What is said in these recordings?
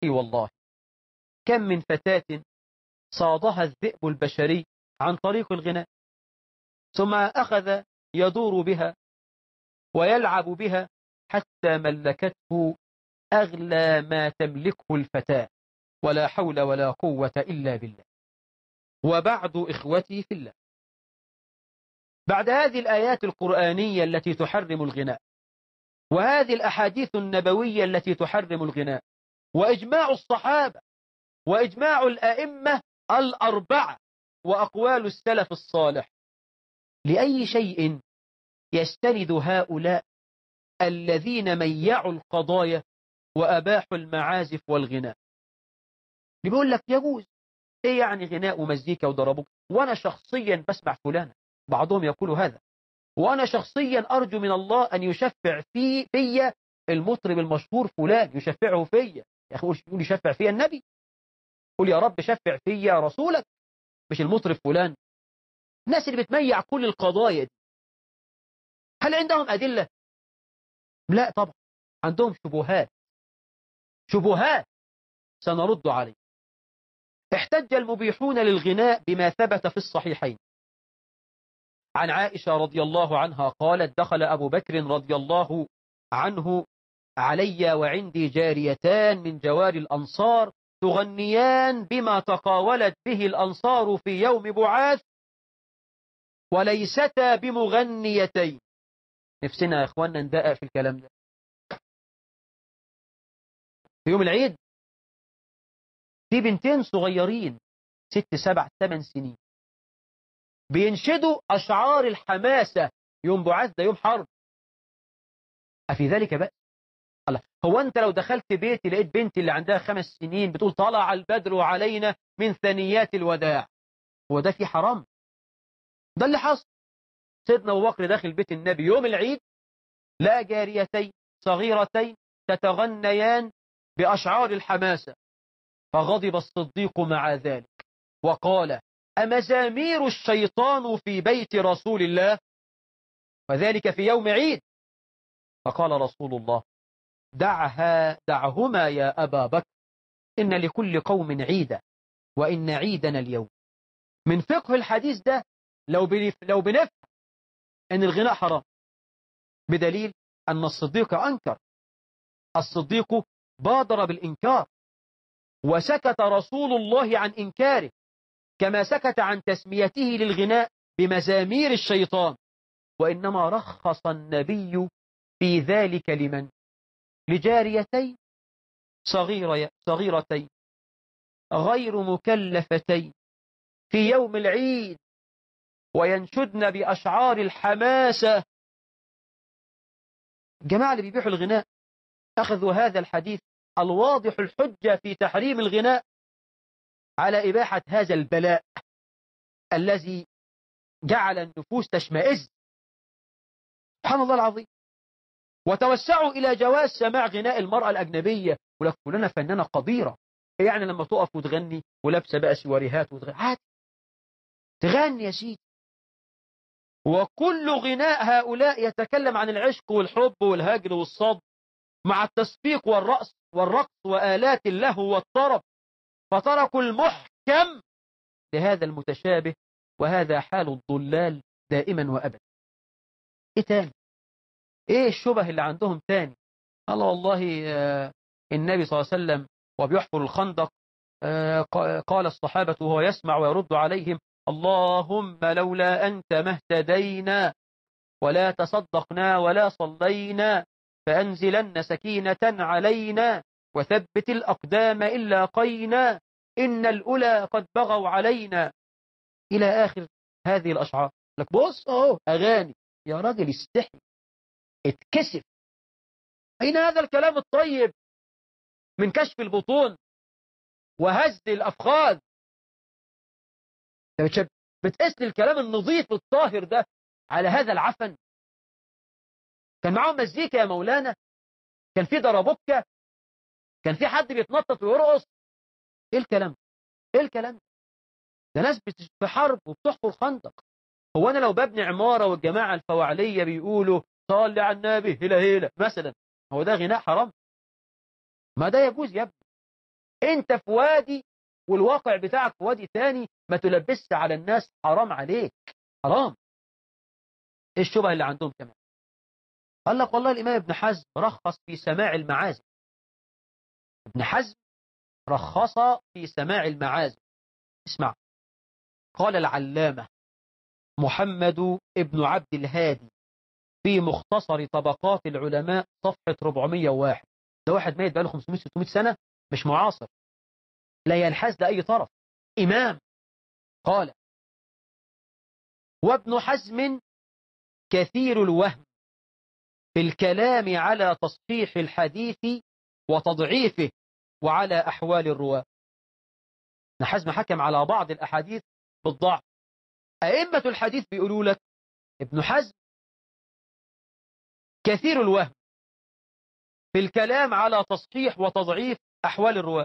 اي والله كم من فتاة صادها الذئب البشري عن طريق الغناء ثم أخذ يدور بها ويلعب بها حتى ملكته أغلى ما تملكه الفتاة ولا حول ولا قوة إلا بالله وبعد إخوتي في الله بعد هذه الآيات القرآنية التي تحرم الغناء وهذه الأحاديث النبوية التي تحرم الغناء وإجماع الصحابة وإجماع الأئمة الأربعة وأقوال السلف الصالح لأي شيء يستند هؤلاء الذين ميعوا القضايا وأباحوا المعازف والغناء اللي بيقول لك يجوز ايه يعني غناء ومزيكا وضربوك وانا شخصيا بسمع فلانا بعضهم يقول هذا وانا شخصيا ارجو من الله ان يشفع في في المطرب المشهور فلان يشفعه فيا يا اخي يقول يشفع فيا النبي قول يا رب شفع فيا رسولك مش المطرب فلان الناس اللي بتميع كل القضايا دي هل عندهم أدلة لا طبعا عندهم شبهات شبهات سنرد عليه احتج المبيحون للغناء بما ثبت في الصحيحين عن عائشة رضي الله عنها قالت دخل أبو بكر رضي الله عنه علي وعندي جاريتان من جوار الأنصار تغنيان بما تقاولت به الأنصار في يوم بعاث وليستا بمغنيتين نفسنا يا إخواننا ندقق في الكلام ده في يوم العيد في بنتين صغيرين ست سبع ثمان سنين بينشدوا أشعار الحماسة يوم بعاث ده يوم حرب أفي ذلك بأس الله هو أنت لو دخلت بيتي لقيت بنتي اللي عندها خمس سنين بتقول طلع البدر علينا من ثنيات الوداع هو ده في حرام ده اللي حصل سيدنا أبو بكر داخل بيت النبي يوم العيد لا جاريتين صغيرتين تتغنيان بأشعار الحماسة فغضب الصديق مع ذلك وقال أمزامير الشيطان في بيت رسول الله وذلك في يوم عيد فقال رسول الله دعها دعهما يا أبا بكر إن لكل قوم عيدا وإن عيدنا اليوم من فقه الحديث ده لو لو بنفهم أن الغناء حرام بدليل أن الصديق أنكر الصديق بادر بالإنكار وسكت رسول الله عن إنكاره كما سكت عن تسميته للغناء بمزامير الشيطان وإنما رخص النبي في ذلك لمن لجاريتين صغيرة صغيرتين غير مكلفتين في يوم العيد وينشدن بأشعار الحماسة الجماعة اللي بيبيحوا الغناء أخذوا هذا الحديث الواضح الحجة في تحريم الغناء على إباحة هذا البلاء الذي جعل النفوس تشمئز سبحان الله العظيم وتوسعوا إلى جواز سماع غناء المرأة الأجنبية ولك فلانة فنانة قديرة يعني لما تقف وتغني ولابسه بقى سواريهات وتغني عادي تغني يا سيدي وكل غناء هؤلاء يتكلم عن العشق والحب والهجر والصد مع التصفيق والرأس والرقص وآلات اللهو والطرب فتركوا المحكم لهذا المتشابه وهذا حال الضلال دائما وأبدا ايه تاني ايه الشبه اللي عندهم تاني الله والله آه النبي صلى الله عليه وسلم وبيحفر الخندق آه قال الصحابة وهو يسمع ويرد عليهم اللهم لولا أنت ما اهتدينا ولا تصدقنا ولا صلينا فأنزلن سكينة علينا وثبت الأقدام إلا قينا إن الأولى قد بغوا علينا إلى آخر هذه الأشعار لك بص أهو أغاني يا راجل استحي اتكسف أين هذا الكلام الطيب من كشف البطون وهز الأفخاذ بتقيس لي الكلام النظيف الطاهر ده على هذا العفن كان معاهم مزيكا يا مولانا كان في ضربوكة كان في حد بيتنطط ويرقص ايه الكلام ايه الكلام ده ناس في حرب وبتحفر خندق هو انا لو ببني عمارة والجماعة الفواعلية بيقولوا صلي على النبي هلا هلا مثلا هو ده غناء حرام ما ده يجوز يا ابني انت في وادي والواقع بتاعك في وادي تاني ما تلبسش على الناس حرام عليك حرام ايه الشبهه اللي عندهم كمان قال لك والله الامام ابن حزم رخص في سماع المعازف ابن حزم رخص في سماع المعازف اسمع قال العلامة محمد ابن عبد الهادي في مختصر طبقات العلماء صفحة 401 ده واحد ميت بقاله 500-600 سنة مش معاصر لا ينحاز لأي طرف إمام قال وابن حزم كثير الوهم في الكلام على تصحيح الحديث وتضعيفه وعلى أحوال الرواة ابن حزم حكم على بعض الأحاديث بالضعف أئمة الحديث بيقولوا لك ابن حزم كثير الوهم في الكلام على تصحيح وتضعيف أحوال الرواة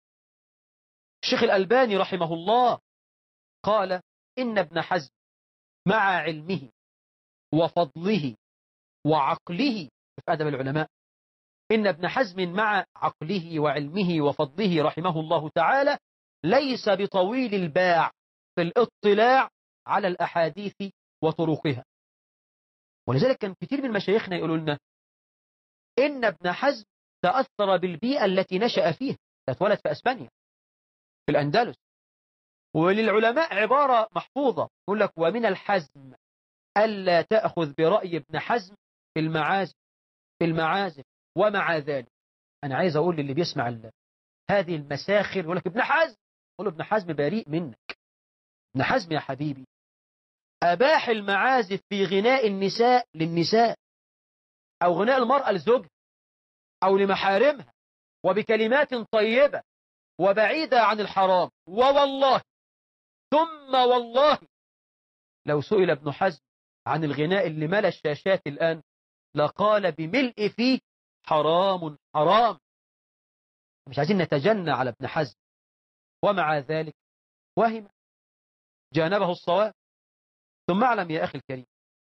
الشيخ الألباني رحمه الله قال إن ابن حزم مع علمه وفضله وعقله في أدب العلماء إن ابن حزم مع عقله وعلمه وفضله رحمه الله تعالى ليس بطويل الباع في الاطلاع على الأحاديث وطرقها ولذلك كان كثير من مشايخنا يقولوا لنا إن ابن حزم تأثر بالبيئة التي نشأ فيها اتولد في أسبانيا في الأندلس وللعلماء عبارة محفوظة يقول لك ومن الحزم ألا تأخذ برأي ابن حزم في المعازف في المعازف ومع ذلك أنا عايز أقول للي بيسمع الله هذه المساخر يقول لك ابن حزم يقول له ابن حزم بريء منك ابن حزم يا حبيبي أباح المعازف في غناء النساء للنساء أو غناء المرأة لزوجها أو لمحارمها وبكلمات طيبة وبعيدة عن الحرام ووالله ثم والله لو سئل ابن حزم عن الغناء اللي ملا الشاشات الآن لقال بملء فيه حرام حرام مش عايزين نتجنى على ابن حزم ومع ذلك وهم جانبه الصواب ثم اعلم يا أخي الكريم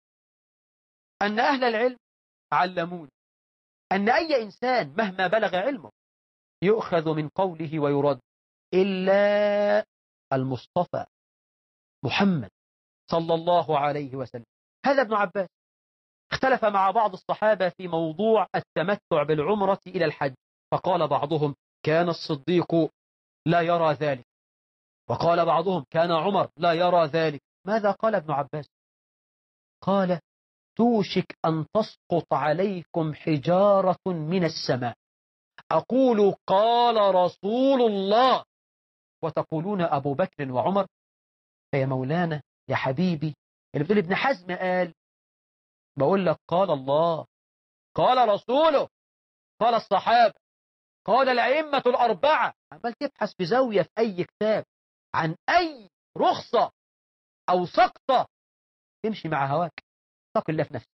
أن أهل العلم علمون أن أي إنسان مهما بلغ علمه يؤخذ من قوله ويرد إلا المصطفى محمد صلى الله عليه وسلم هذا ابن عباس اختلف مع بعض الصحابة في موضوع التمتع بالعمرة إلى الحج فقال بعضهم كان الصديق لا يرى ذلك وقال بعضهم كان عمر لا يرى ذلك ماذا قال ابن عباس قال توشك أن تسقط عليكم حجارة من السماء أقول قال رسول الله وتقولون أبو بكر وعمر فيا مولانا يا حبيبي اللي بتقول ابن حزم قال بقول لك قال الله قال رسوله قال الصحابة قال الأئمة الأربعة عمال تبحث في زاوية في أي كتاب عن أي رخصة أو سقطة تمشي مع هواك اتق الله في نفسك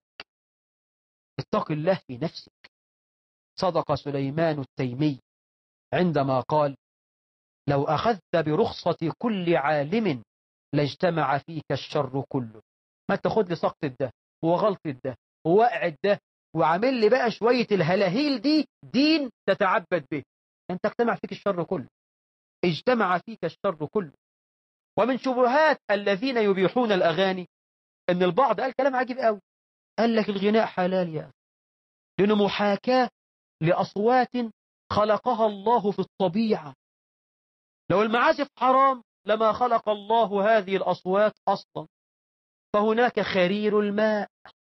اتق الله في نفسك صدق سليمان التيمي عندما قال لو أخذت برخصة كل عالم لاجتمع فيك الشر كله ما تاخد لي سقط ده وغلط ده ووقع ده وعامل لي بقى شوية الهلاهيل دي دين تتعبد به أنت اجتمع فيك الشر كله اجتمع فيك الشر كله ومن شبهات الذين يبيحون الأغاني أن البعض قال كلام عجيب قوي قال لك الغناء حلال يا أخي لأنه محاكاة لأصوات خلقها الله في الطبيعة لو المعازف حرام لما خلق الله هذه الأصوات أصلا فهناك خرير الماء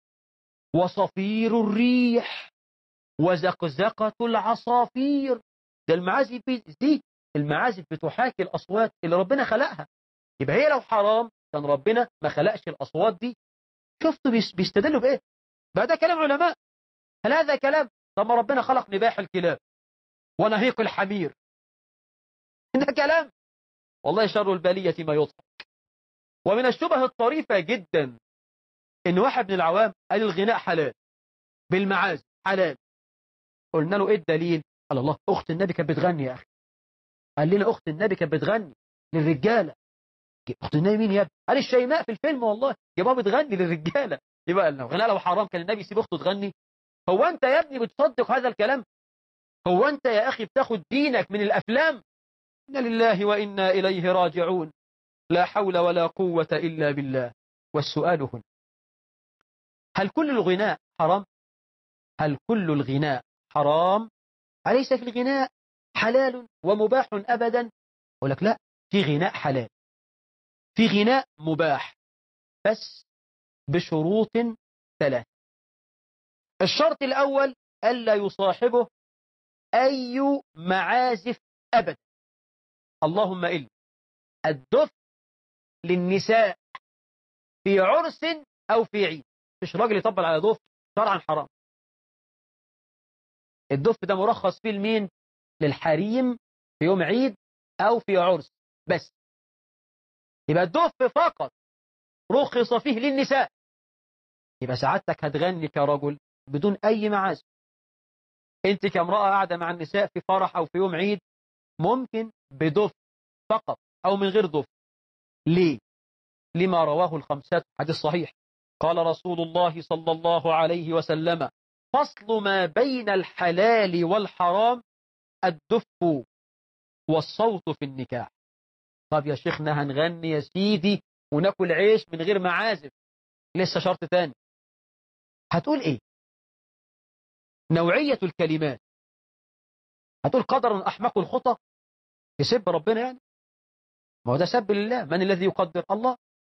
وصفير الريح وزقزقة العصافير ده المعازف دي المعازف بتحاكي الأصوات اللي ربنا خلقها يبقى هي لو حرام كان ربنا ما خلقش الأصوات دي شفتوا بيستدلوا بإيه بقى ده كلام علماء هل هذا كلام طب ما ربنا خلق نباح الكلاب ونهيق الحمير ده كلام والله شر البلية ما يضحك ومن الشبه الطريفة جدا ان واحد من العوام قال الغناء حلال بالمعازف حلال قلنا له ايه الدليل قال الله اخت النبي كانت بتغني يا اخي قال لنا اخت النبي كانت بتغني للرجاله اخت النبي مين يا ابني قال الشيماء في الفيلم والله يبقى بتغني للرجاله يبقى لو غناء لو حرام كان النبي يسيب اخته تغني هو انت يا ابني بتصدق هذا الكلام هو أنت يا أخي بتاخد دينك من الأفلام إنا لله وإنا إليه راجعون لا حول ولا قوة إلا بالله والسؤال هنا هل كل الغناء حرام هل كل الغناء حرام أليس في الغناء حلال ومباح أبدا أقول لك لا في غناء حلال في غناء مباح بس بشروط ثلاث الشرط الأول ألا يصاحبه أي معازف أبدا اللهم إلا الدف للنساء في عرس أو في عيد مش راجل يطبل على دف شرعا حرام الدف ده مرخص فيه لمين للحريم في يوم عيد أو في عرس بس يبقى الدف فقط رخص فيه للنساء يبقى سعادتك هتغني كرجل بدون أي معازف انت كامرأة قاعدة مع النساء في فرح أو في يوم عيد ممكن بدف فقط أو من غير دف ليه لما رواه الخمسات حديث صحيح قال رسول الله صلى الله عليه وسلم فصل ما بين الحلال والحرام الدف والصوت في النكاح طب يا شيخنا هنغني يا سيدي وناكل عيش من غير معازف لسه شرط تاني هتقول ايه نوعية الكلمات هتقول قدر أحمق الخطى يسب ربنا يعني ما هو ده سب لله من الذي يقدر الله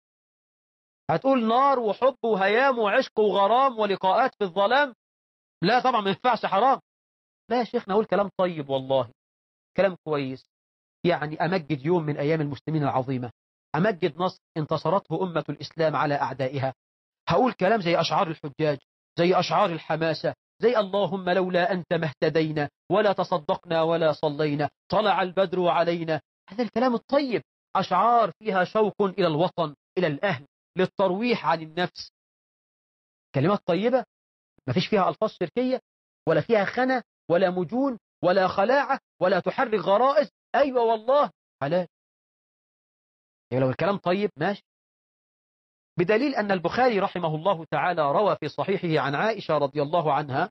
هتقول نار وحب وهيام وعشق وغرام ولقاءات في الظلام لا طبعا ما ينفعش حرام لا يا شيخنا أقول كلام طيب والله كلام كويس يعني أمجد يوم من أيام المسلمين العظيمة أمجد نصر انتصرته أمة الإسلام على أعدائها هقول كلام زي أشعار الحجاج زي أشعار الحماسة زي اللهم لولا أنت ما اهتدينا ولا تصدقنا ولا صلينا طلع البدر علينا هذا الكلام الطيب أشعار فيها شوق إلى الوطن إلى الأهل للترويح عن النفس كلمات طيبة ما فيش فيها ألفاظ شركية ولا فيها خنا ولا مجون ولا خلاعة ولا تحرك غرائز أيوة والله حلال يعني لو الكلام طيب ماشي بدليل أن البخاري رحمه الله تعالى روى في صحيحه عن عائشة رضي الله عنها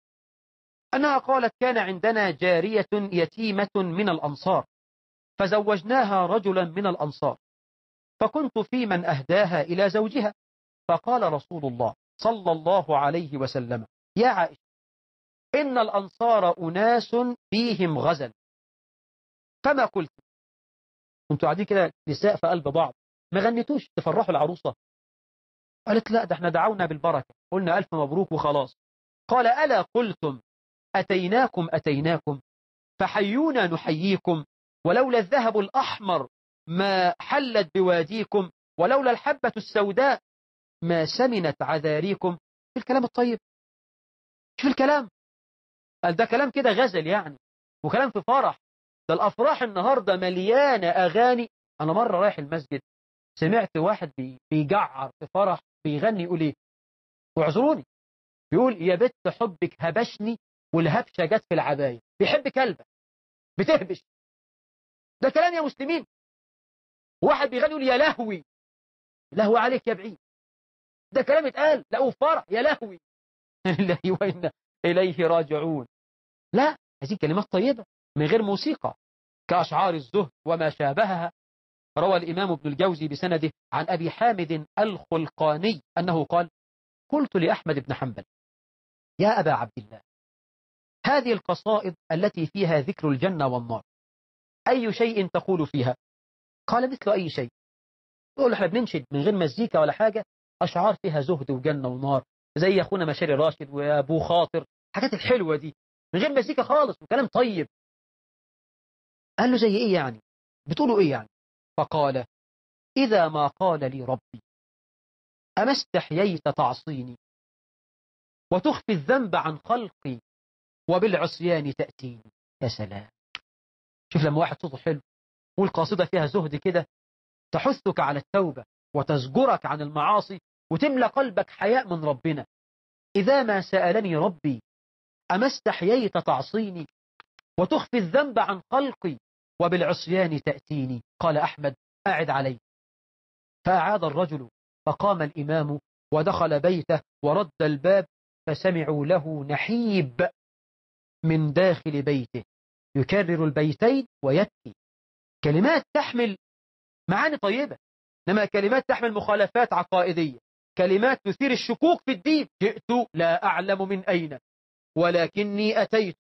أنها قالت كان عندنا جارية يتيمة من الأنصار فزوجناها رجلا من الأنصار فكنت في من أهداها إلى زوجها فقال رسول الله صلى الله عليه وسلم يا عائشة إن الأنصار أناس فيهم غزل فما قلت كنتوا قاعدين كده نساء في قلب بعض ما غنيتوش تفرحوا العروسة قالت لا ده احنا دعونا بالبركة قلنا ألف مبروك وخلاص قال ألا قلتم أتيناكم أتيناكم فحيونا نحييكم ولولا الذهب الأحمر ما حلت بواديكم ولولا الحبة السوداء ما سمنت عذاريكم في الكلام الطيب شوف الكلام قال ده كلام كده غزل يعني وكلام في فرح ده الأفراح النهاردة مليانة أغاني أنا مرة رايح المسجد سمعت واحد بيجعر في فرح بيغني يقول ايه واعذروني بيقول يا بت حبك هبشني والهبشة جت في العباية بيحب كلبة بتهبش ده كلام يا مسلمين واحد بيغني يقول يا لهوي لهوي عليك يا بعيد ده كلام اتقال لا فرح يا لهوي الله وإنا إليه راجعون لا هذه كلمات طيبة من غير موسيقى كأشعار الزهد وما شابهها روى الإمام ابن الجوزي بسنده عن أبي حامد الخلقاني أنه قال قلت لأحمد بن حنبل يا أبا عبد الله هذه القصائد التي فيها ذكر الجنة والنار أي شيء تقول فيها قال مثل أي شيء يقول احنا بننشد من غير مزيكا ولا حاجة أشعار فيها زهد وجنة ونار زي أخونا مشاري راشد وأبو خاطر حاجات الحلوة دي من غير مزيكا خالص وكلام طيب قال له زي إيه يعني بتقولوا إيه يعني فقال إذا ما قال لي ربي أما استحييت تعصيني وتخفي الذنب عن خلقي وبالعصيان تأتيني يا سلام شوف لما واحد صوته حلو والقاصدة فيها زهد كده تحثك على التوبة وتزجرك عن المعاصي وتملى قلبك حياء من ربنا إذا ما سألني ربي أما استحييت تعصيني وتخفي الذنب عن خلقي وبالعصيان تأتيني قال أحمد أعد علي فأعاد الرجل فقام الإمام ودخل بيته ورد الباب فسمعوا له نحيب من داخل بيته يكرر البيتين ويبكي كلمات تحمل معاني طيبة إنما كلمات تحمل مخالفات عقائدية كلمات تثير الشكوك في الدين جئت لا أعلم من أين ولكني أتيت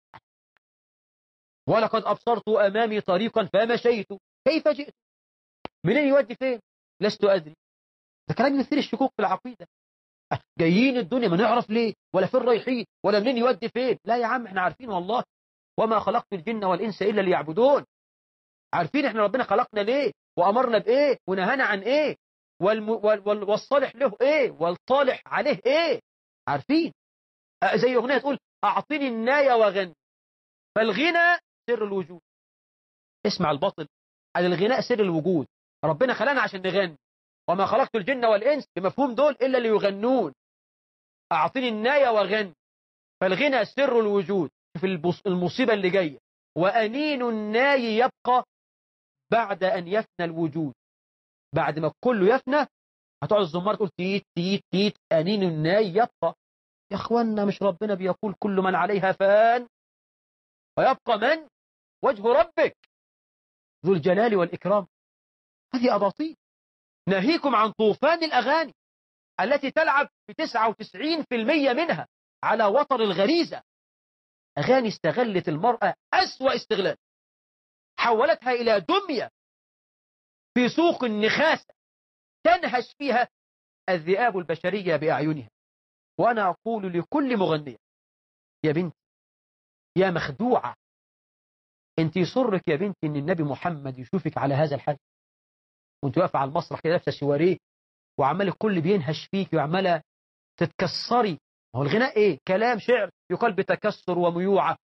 ولقد أبصرت أمامي طريقا فمشيت كيف جئت منين يودي فين لست أدري ده كلام يثير الشكوك في العقيدة جايين الدنيا ما نعرف ليه ولا فين رايحين ولا منين يودي فين لا يا عم احنا عارفين والله وما خلقت الجن والإنس إلا ليعبدون عارفين احنا ربنا خلقنا ليه وأمرنا بإيه ونهانا عن إيه والم... وال... والصالح له إيه والطالح عليه إيه عارفين زي أغنية تقول أعطيني الناية وغني فالغنى سر الوجود اسمع الباطل على الغناء سر الوجود ربنا خلقنا عشان نغني وما خلقت الجن والإنس بمفهوم دول إلا ليغنون أعطيني الناية وغني فالغنى سر الوجود في المصيبة اللي جاية وأنين الناي يبقى بعد أن يفنى الوجود بعد ما كله يفنى هتقعد الزمار تقول تيت تيت تيت أنين الناي يبقى يا أخوانا مش ربنا بيقول كل من عليها فان ويبقى من وجه ربك ذو الجلال والإكرام هذه أباطيل ناهيكم عن طوفان الأغاني التي تلعب في 99% منها على وتر الغريزة أغاني استغلت المرأة أسوأ استغلال حولتها إلى دمية في سوق النخاسة تنهش فيها الذئاب البشرية بأعينها وأنا أقول لكل مغنية يا بنتي يا مخدوعة انت يسرك يا بنتي ان النبي محمد يشوفك على هذا الحال وانت واقفه على المسرح كده لابسه سواريه وعمال الكل بينهش فيك وعماله تتكسري هو الغناء ايه كلام شعر يقال بتكسر وميوعه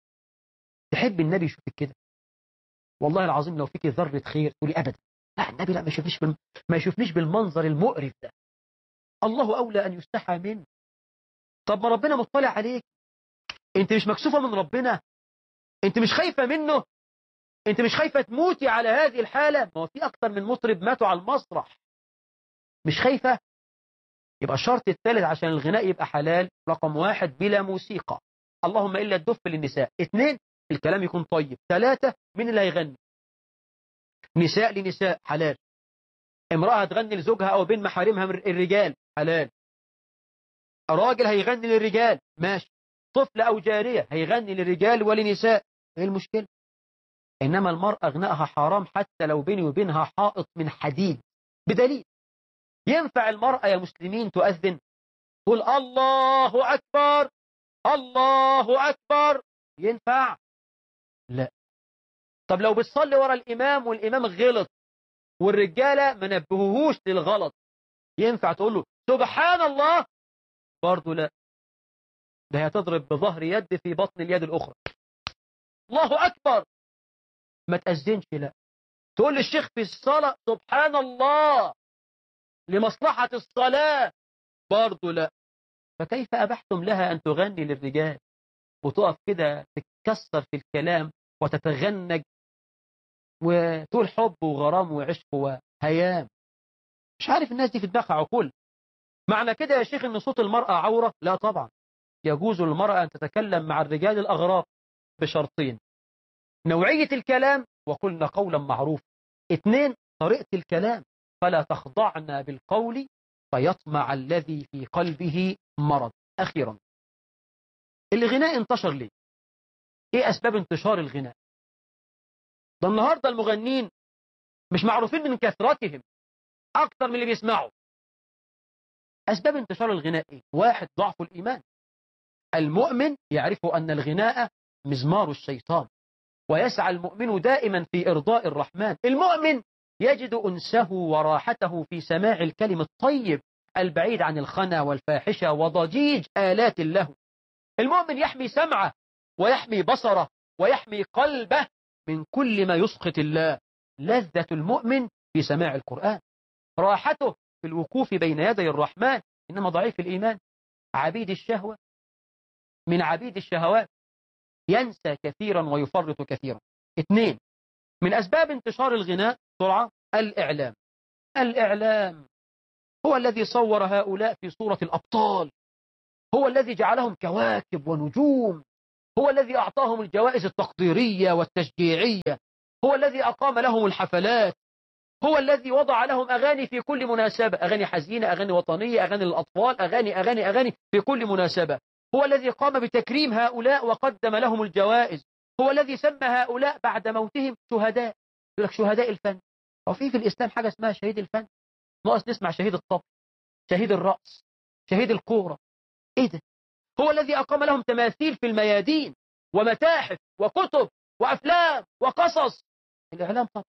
تحب النبي يشوفك كده والله العظيم لو فيك ذره خير تقولي ابدا لا النبي لا ما يشوفنيش بال... ما يشوفنيش بالمنظر المقرف ده الله اولى ان يستحى منه طب ما ربنا مطلع عليك انت مش مكسوفه من ربنا انت مش خايفه منه انت مش خايفه تموتي على هذه الحاله ما هو في اكتر من مطرب ماتوا على المسرح مش خايفه يبقى الشرط الثالث عشان الغناء يبقى حلال رقم واحد بلا موسيقى اللهم الا الدف للنساء اثنين الكلام يكون طيب ثلاثة مين اللي هيغني نساء لنساء حلال امرأة تغني لزوجها أو بين محارمها من الرجال حلال راجل هيغني للرجال ماشي طفل أو جارية هيغني للرجال ولنساء ايه المشكلة إنما المرأة غنائها حرام حتى لو بيني وبينها حائط من حديد بدليل ينفع المرأة يا مسلمين تؤذن قل الله أكبر الله أكبر ينفع لا طب لو بتصلي ورا الإمام والإمام غلط والرجالة ما نبهوهوش للغلط ينفع تقول له سبحان الله برضه لا ده هي تضرب بظهر يد في بطن اليد الأخرى الله أكبر ما تأذنش لا تقول للشيخ في الصلاة سبحان الله لمصلحة الصلاة برضه لا فكيف أبحتم لها أن تغني للرجال وتقف كده تتكسر في الكلام وتتغنج وتقول حب وغرام وعشق وهيام مش عارف الناس دي في دماغها عقول معنى كده يا شيخ ان صوت المرأة عورة لا طبعا يجوز للمرأة أن تتكلم مع الرجال الأغراب بشرطين نوعية الكلام وقلنا قولا معروف اثنين طريقة الكلام فلا تخضعن بالقول فيطمع الذي في قلبه مرض أخيرا الغناء انتشر ليه ايه أسباب انتشار الغناء ده النهاردة المغنين مش معروفين من كثرتهم أكثر من اللي بيسمعوا أسباب انتشار الغناء إيه؟ واحد ضعف الإيمان المؤمن يعرف أن الغناء مزمار الشيطان ويسعى المؤمن دائما في إرضاء الرحمن المؤمن يجد أنسه وراحته في سماع الكلم الطيب البعيد عن الخنا والفاحشة وضجيج آلات له المؤمن يحمي سمعه ويحمي بصره ويحمي قلبه من كل ما يسقط الله لذة المؤمن في سماع القرآن راحته في الوقوف بين يدي الرحمن إنما ضعيف الإيمان عبيد الشهوة من عبيد الشهوات ينسى كثيرا ويفرط كثيرا اثنين من أسباب انتشار الغناء سرعة الإعلام الإعلام هو الذي صور هؤلاء في صورة الأبطال هو الذي جعلهم كواكب ونجوم هو الذي أعطاهم الجوائز التقديرية والتشجيعية هو الذي أقام لهم الحفلات هو الذي وضع لهم أغاني في كل مناسبة أغاني حزينة أغاني وطنية أغاني للأطفال أغاني أغاني أغاني في كل مناسبة هو الذي قام بتكريم هؤلاء وقدم لهم الجوائز هو الذي سمى هؤلاء بعد موتهم شهداء يقول لك شهداء الفن أو في في الإسلام حاجة اسمها شهيد الفن ناقص نسمع شهيد الطب شهيد الرأس شهيد الكورة إيه ده هو الذي أقام لهم تماثيل في الميادين ومتاحف وكتب وأفلام وقصص الإعلام طبعا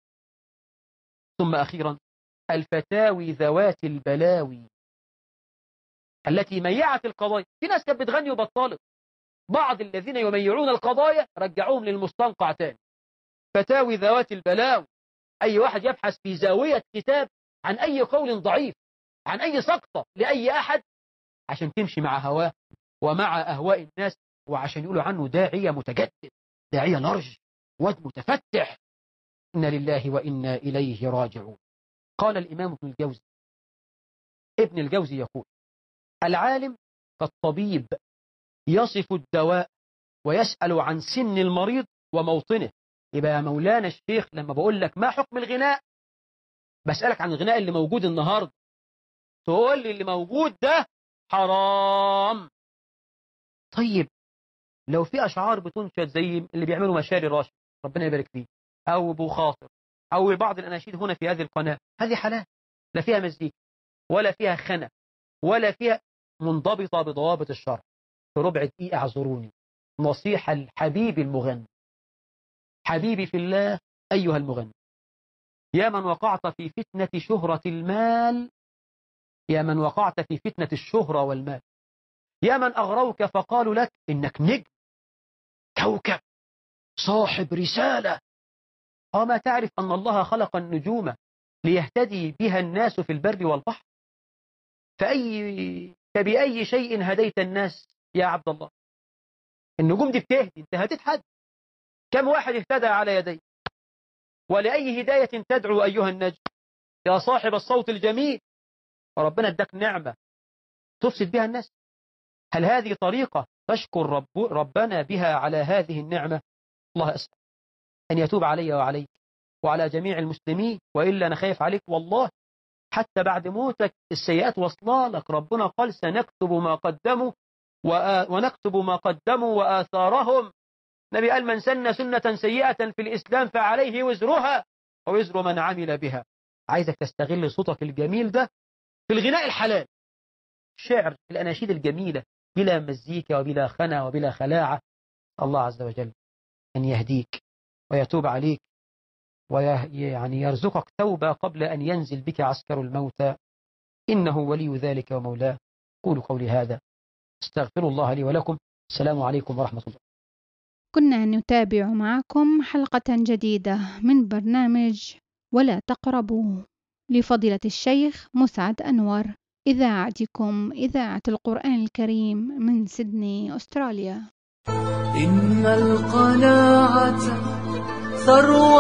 ثم أخيرا الفتاوي ذوات البلاوي التي ميعت القضايا في ناس كانت بتغني وبطلت بعض الذين يميعون القضايا رجعوهم للمستنقع تاني فتاوي ذوات البلاوي أي واحد يبحث في زاوية كتاب عن أي قول ضعيف عن أي سقطة لأي أحد عشان تمشي مع هواه ومع أهواء الناس وعشان يقولوا عنه داعية متجدد داعية لرج واد متفتح إن لله وإنا إليه راجعون قال الإمام ابن الجوزي ابن الجوزي يقول العالم كالطبيب يصف الدواء ويسأل عن سن المريض وموطنه يبقى يا مولانا الشيخ لما بقول لك ما حكم الغناء بسألك عن الغناء اللي موجود النهاردة تقول لي اللي موجود ده حرام طيب لو في أشعار بتنشد زي اللي بيعملوا مشاري راشد ربنا يبارك فيه أو أبو خاطر أو بعض الأناشيد هنا في هذه القناة هذه حلال لا فيها مزيكا ولا فيها خنة ولا فيها منضبطة بضوابط الشرع في ربع دقيقة اعذروني نصيحة الحبيب المغني حبيبي في الله أيها المغني يا من وقعت في فتنة شهرة المال يا من وقعت في فتنة الشهرة والمال يا من أغروك فقالوا لك إنك نجم كوكب صاحب رسالة أما تعرف أن الله خلق النجوم ليهتدي بها الناس في البر والبحر فأي فبأي شيء هديت الناس يا عبد الله النجوم دي بتهدي انت هديت حد كم واحد اهتدى على يديك ولأي هداية تدعو أيها النجم يا صاحب الصوت الجميل وربنا اداك نعمة تفسد بها الناس هل هذه طريقة تشكر رب ربنا بها على هذه النعمة الله أسأل أن يتوب علي وعليك وعلى جميع المسلمين وإلا أنا خايف عليك والله حتى بعد موتك السيئات وصلا لك ربنا قال سنكتب ما قدموا ونكتب ما قدموا وآثارهم نبي قال من سن سنة سيئة في الإسلام فعليه وزرها ووزر من عمل بها عايزك تستغل صوتك الجميل ده في الغناء الحلال الشعر الأناشيد الجميلة بلا مزيكا وبلا خنا وبلا خلاعة الله عز وجل أن يهديك ويتوب عليك ويعني يرزقك توبة قبل أن ينزل بك عسكر الموتى إنه ولي ذلك ومولاه قولوا قولي هذا استغفر الله لي ولكم السلام عليكم ورحمة الله كنا نتابع معكم حلقة جديدة من برنامج ولا تقربوا لفضيلة الشيخ مسعد أنور إذاعتكم إذاعة القرآن الكريم من سيدني أستراليا إن القناعة ثروة